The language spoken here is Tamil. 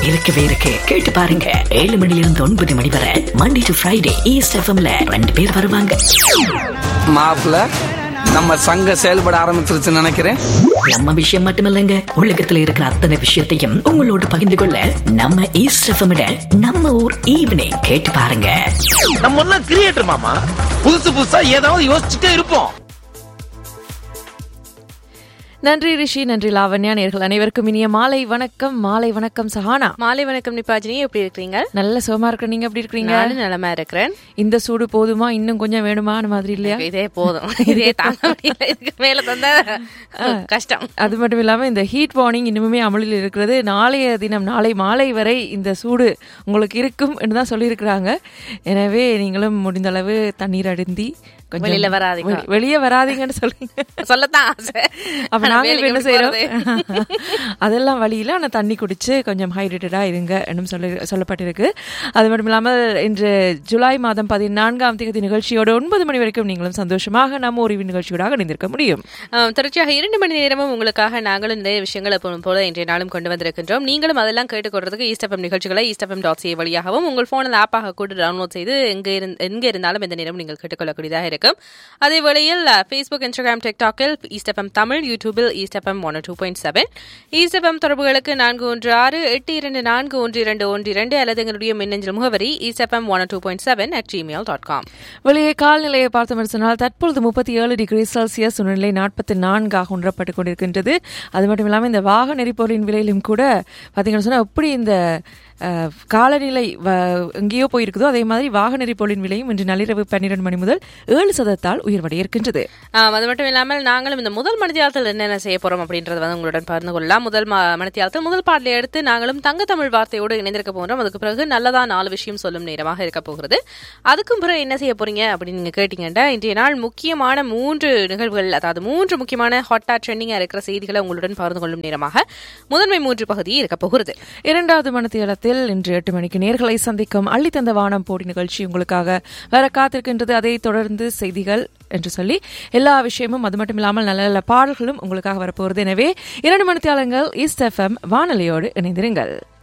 இருக்கவே இருக்கு கேட்டு பாருங்க ஏழு மணில இருந்து ஒன்பது மணி வரை மண்டே டு ஃப்ரைடே ஈஸ்ட் எஃப்எம்ல ரெண்டு பேர் வருவாங்க மாப்பிள்ள நம்ம சங்கம் செயல்பட ஆரம்பிச்சிருச்சுன்னு நினைக்கிறேன் நம்ம விஷயம் மட்டுமில்லைங்க உலகத்துல இருக்கிற அத்தனை விஷயத்தையும் உங்களோட பகிர்ந்து கொள்ள நம்ம ஈஸ்ட் எஃப்எம் நம்ம ஊர் ஈவினிங் கேட்டு பாருங்க நம்ம எல்லாம் கிரியேட்டர் மாமா புதுசு புதுசா ஏதாவது யோசிச்சுட்டே இருப்போம் நன்றி ரிஷி நன்றி லாவண்யா நேர்கள் அனைவருக்கும் இனிய மாலை வணக்கம் மாலை வணக்கம் சஹானா மாலை வணக்கம் நிப்பாஜினி எப்படி இருக்கிறீங்க நல்ல சுகமா இருக்க நீங்க எப்படி இருக்கீங்க நானும் நலமா இருக்கிறேன் இந்த சூடு போதுமா இன்னும் கொஞ்சம் வேணுமான மாதிரி இல்லையா இதே போதும் இதே தாங்க முடியல இதுக்கு மேல தந்தா கஷ்டம் அது மட்டும் இல்லாம இந்த ஹீட் வார்னிங் இன்னுமே அமலில் இருக்கிறது நாளைய தினம் நாளை மாலை வரை இந்த சூடு உங்களுக்கு இருக்கும் என்று தான் சொல்லியிருக்கிறாங்க எனவே நீங்களும் முடிந்த அளவு தண்ணீர் அருந்தி கொஞ்சம் வெளியில வராதீங்க. வெளி- வெளியே வராதீங்கன்னு சொல்லுங்க சொல்லத்தான் ஆசை அப்ப ஆனா நாங்க இப்ப வேலைக்கு என்ன எப்படி செய்யறோம் போறது? அதெல்லாம் வழியில ஆனா தண்ணி குடிச்சு கொஞ்சம் ஹைட்ரேட்டடா இருங்க என்னும் சொல்லி சொல்லப்பட்டிருக்கு அது மட்டும் இல்லாமல் இன்று ஜூலை மாதம் பதினான்காம் தேதி நிகழ்ச்சியோட ஒன்பது மணி வரைக்கும் நீங்களும் சந்தோஷமாக நம்ம ஒரு நிகழ்ச்சியோட இணைந்திருக்க முடியும் ஆம், தொடர்ச்சியாக இரண்டு மணி நேரமும் உங்களுக்காக நாங்களும் நிறைய விஷயங்கள் எப்பவும் போல இன்றைய நாளும் கொண்டு வந்திருக்கின்றோம் நீங்களும் அதெல்லாம் கேட்டுக்கொள்றதுக்கு ஈஸ்டபம் நிகழ்ச்சிகளை ஈஸ்டபம் டாட் சி வழியாகவும் உங்கள் போனில் ஆப்பாக கூட டவுன்லோட் செய்து எங்க இருந் எங்க இருந்தாலும் இந்த நேரம் நீங்கள் கேட்டுக்கொள்ளக்கூடியதாக இருக்கும் அதே வேளையில் ஃபேஸ்புக் இன்ஸ்டாகிராம் டிக்டாக்கில் ஈஸ்டபம் தமிழ் யூடியூபில் ஈஸ்டபம் ஒன் டூ பாயிண்ட் செவன் ஈஸ்டபம் தொடர்புகளுக்கு நான்கு ஒன்று ஆறு எட்டு இரண்டு நான்கு ஒன்று இரண்டு ஒன்று இரண்டு அல்லது எங்களுடைய மின்னஞ்சல் முகவரி ஈஸ்டபம் one two point seven at Gmail dot com வெளியே கால்நிலையை பார்த்தோம் சொன்னால் தற்பொழுது முப்பத்தி ஏழு டிகிரி செல்சியஸ் சூழ்நிலை நாற்பத்தி நான்காக உணரப்பட்டு கொண்டிருக்கின்றது அது மட்டும் இல்லாமல் இந்த வாகன எரிபொருளின் விலையிலும் கூட பார்த்தீங்கன்னு சொன்னால் எப்படி இந்த அஹ், காலநிலை வ- எங்கேயோ போயிருக்குதோ அதே மாதிரி வாகன எரிபொருளின் விலையும் இன்று நள்ளிரவு பன்னிரண்டு மணி முதல் ஏழு சதத்தால் உயர்வடைய இருக்கின்றது ஆம், அது மட்டும் இல்லாமல் நாங்களும் இந்த முதல் மணித்தியாலத்தில் என்னென்ன செய்ய போறோம் அப்படின்றத வந்து உங்களுடன் பகிர்ந்து கொள்ளலாம் முதல் ம- மணித்தியாலத்தில் முதல் பாடலை எடுத்து நாங்களும் தங்க தமிழ் வார்த்தையோடு இணைந்திருக்க போகிறோம் அதுக்கு பிறகு நல்லதா நாலு விஷயம் சொல்லும் நேரமாக இருக்க போகிறது அதுக்கும் பிறகு என்ன செய்ய போறீங்க அப்படின்னு நீங்க கேட்டீங்கன்னா இன்றைய நாள் முக்கியமான மூன்று நிகழ்வுகள் அதாவது மூன்று முக்கியமான ஹாட்டா ட்ரெண்டிங்கா இருக்கிற செய்திகளை உங்களுடன் பகிர்ந்து கொள்ளும் நேரமாக முதன்மை மூன்று பகுதி இருக்க போகிறது இரண்டாவது மனத்தியாலத்தில் இன்று எட்டு மணிக்கு நேர்களை சந்திக்கும் அள்ளி தந்த வானம் போடி நிகழ்ச்சி உங்களுக்காக வர காத்திருக்கின்றது அதை தொடர்ந்து செய்திகள் என்று சொல்லி எல்லா விஷயமும் அது மட்டும் இல்லாமல் நல்ல நல்ல பாடல்களும் உங்களுக்காக வரப்போகிறது எனவே இரண்டு மணித்தியாலங்கள் ஈஸ்ட் எஃப்எம் வானொலியோடு இணைந்திருங்கள்